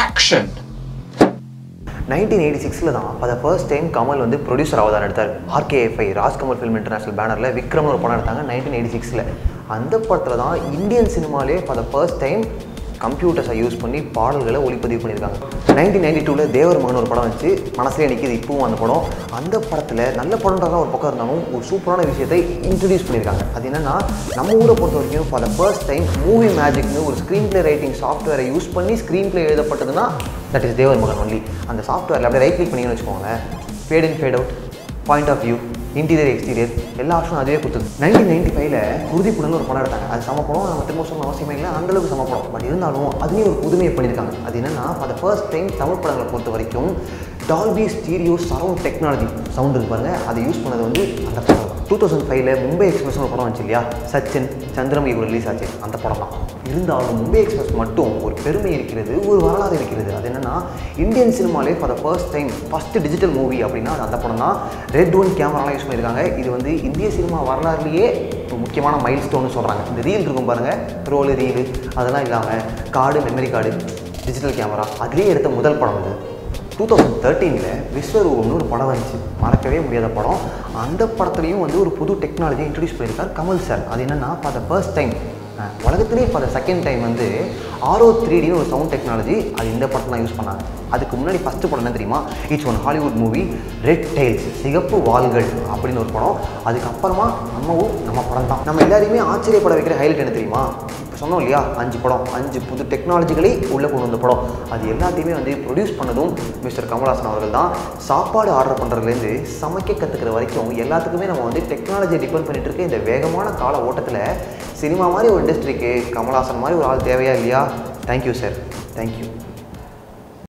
action. Nineteen eighty சிக்ஸில் தான் for the first time Kamal வந்து ப்ரொடியூசர் அவதாரம் எடுத்தார் ஆர்கேஎஃப்ஐ ராஜ்கமல் ஃபிலிம் இன்டர்நேஷனல் பேனரில் விக்ரம்னு ஒரு படம் எடுத்தாங்க நைன்டீன் எயிட்டி சிக்ஸில் அந்த படத்தில் தான் இந்தியன் சினிமாலே ஃபார் த ஃபர்ஸ்ட் டைம் கம்ப்யூட்டர்ஸை யூஸ் பண்ணி பாடல்களை ஒளிப்பதிவு பண்ணியிருக்காங்க நைன்டீன் நைன்டி டூவில் தேவர் மகன் ஒரு படம் வச்சு மனசுலேயே நிற்கிது இப்பவும் அந்த படம் அந்த படத்தில் நல்ல படம்ன்றதான் ஒரு பக்கம் இருந்தாலும் ஒரு சூப்பரான விஷயத்தை இன்ட்ரடியூஸ் பண்ணியிருக்காங்க அது என்னென்னா நம்ம ஊரை பொறுத்த வரைக்கும் for the first time movie மேஜிக்னு ஒரு ஸ்க்ரீன் ப்ளே ரைட்டிங் சாஃப்ட்வேரை யூஸ் பண்ணி ஸ்க்ரீன் ப்ளே எழுதப்பட்டதுன்னா that is Thevar Magan only அந்த சாஃப்ட்வேரில் அப்படியே ரைட் கிளிக் பண்ணிங்கன்னு வச்சுக்கோங்களேன் fade in fade out point of view interior exterior எல்லா ஆப்ஷனும் அதுவே கொடுத்தது நைன்டீன் நைன்டி ஃபைவ்ல குருதிப்புடன் ஒரு படம் எடுத்தாங்க அது சம படம் நம்ம திரும்ப சொல்ல அவசியமே இல்லை அந்தளவுக்கு சம படம் பட் இருந்தாலும் அதுலேயும் ஒரு புதுமையை பண்ணியிருக்காங்க அது என்னன்னா for the first time Tamil படங்களை பொறுத்த வரைக்கும் Dolby stereo surround technology sound இருக்கு பாருங்க அதை யூஸ் பண்ணது வந்து அந்த படம் டூ தௌசண்ட் ஃபைவ்ல மும்பை எக்ஸ்பிரஸ் ஒரு படம் வந்துச்சு இல்லையா சச்சின் சந்திரமுகி கூட ரிலீஸ் ஆச்சு அந்த படம் தான் இருந்தாலும் மும்பை எக்ஸ்பிரஸ் மட்டும் ஒரு பெருமை இருக்கிறது ஒரு வரலாறு இருக்கிறது அது என்னன்னா இந்தியன் சினிமாலே for the first time first digital movie அப்படின்னா அது அந்த படம் தான் ரெட் ஒன் கேமராலாம் யூஸ் பண்ணியிருக்காங்க இது வந்து இந்திய சினிமா வரலாறுலேயே ஒரு முக்கியமான மைல் ஸ்டோன்னு சொல்கிறாங்க இந்த ரீல் இருக்கும் பாருங்கள் ரோலு ரீலு அதெல்லாம் இல்லாமல் card memory card digital camera அதுலேயே எடுத்த முதல் படம் இது டூ தௌசண்ட் தேர்ட்டீனில் விஸ்வரூபம்னு ஒரு படம் வந்துச்சு மறக்கவே முடியாத படம் அந்த படத்துலையும் வந்து ஒரு புது டெக்னாலஜி இன்ட்ரடியூஸ் பண்ணியிருக்கார் கமல் சார் அது என்னென்னா ஃபார் த ஃபர்ஸ்ட் டைம் உலகத்திலே ஃபார் த செகண்ட் டைம் வந்து ஆரோ த்ரீடின்னு ஒரு சவுண்ட் டெக்னாலஜி அது இந்த படத்தில் தான் யூஸ் பண்ணாங்க அதுக்கு முன்னாடி ஃபஸ்ட்டு படம் என்ன தெரியுமா it's one Hollywood movie red tiles சிகப்பு வாள்கள் அப்படின்னு ஒரு படம் அதுக்கப்புறமா நம்மவும் நம்ம படம் தான் நம்ம எல்லாரையுமே ஆச்சரியப்பட வைக்கிற ஹைலைட் என்ன தெரியுமா இப்போ சொன்னோம் இல்லையா அஞ்சு படம் அஞ்சு புது டெக்னாலஜிகளை உள்ளே கொண்டு வந்த படம் அது எல்லாத்தையுமே வந்து ப்ரொடியூஸ் பண்ணதும் மிஸ்டர் கமல்ஹாசன் அவர்கள் தான் சாப்பாடு ஆர்டர் பண்ணுறதுலேருந்து சமைக்க கற்றுக்கிற வரைக்கும் எல்லாத்துக்குமே நம்ம வந்து டெக்னாலஜியை டிபெண்ட் பண்ணிட்டு இருக்க இந்த வேகமான கால ஓட்டத்தில் சினிமா மாதிரி ஒரு இண்டஸ்ட்ரிக்கு கமல்ஹாசன் மாதிரி ஒரு ஆள் தேவையா இல்லையா தேங்க்யூ சார் தேங்க்யூ